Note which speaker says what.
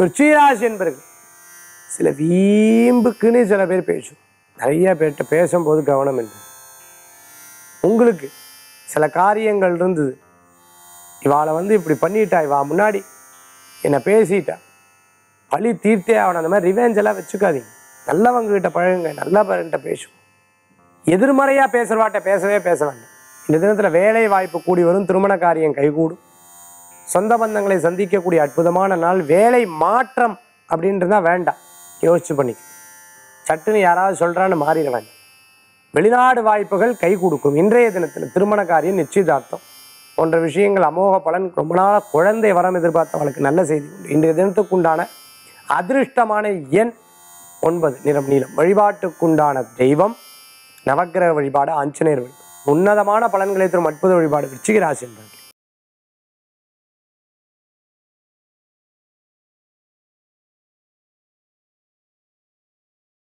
Speaker 1: விருச்சிகராசி என்பர்கள் சில வீம்புக்குன்னு சில பேர் பேசும் நிறைய பேர்கிட்ட பேசும்போது கவனம் என்று உங்களுக்கு சில காரியங்கள் இருந்தது இவாளை வந்து இப்படி பண்ணிட்டா இவா முன்னாடி என்னை பேசிட்டா பழி தீர்த்தே ஆகணும் அந்த மாதிரி ரிவெஞ்ச் எல்லாம் வச்சுக்காதீங்க நல்லவங்க கிட்ட பழகுங்க நல்லவர்கிட்ட பேசும் எதிர்மறையாக பேசுகிறவாட்ட பேசவே பேச வேண்டாம் இந்த தினத்தில் வேலை வாய்ப்பு கூடி வரும் திருமண காரியம் கைகூடும் சொந்த பந்தங்களை சந்திக்கக்கூடிய அற்புதமான நாள் வேலை மாற்றம் அப்படின்றதா வேண்டாம் யோசிச்சு பண்ணிக்க சட்டுன்னு யாராவது சொல்கிறான்னு மாறிட வேண்டாம் வெளிநாடு வாய்ப்புகள் கை கொடுக்கும் இன்றைய தினத்தில் திருமண காரியம் நிச்சயதார்த்தம் போன்ற விஷயங்கள் அமோக பலன் ரொம்ப நாள் குழந்தை வரம் எதிர்பார்த்தவளுக்கு நல்ல செய்தி உண்டு இன்றைய தினத்துக்குண்டான அதிர்ஷ்டமான எண் ஒன்பது நிறம் நீளம் வழிபாட்டுக்குண்டான தெய்வம் நவக்கிரக வழிபாடு ஆஞ்சநேயர் வழிபாடு உன்னதமான பலன்களை தரும் அற்புத வழிபாடு விருச்சிக ராசி என்பது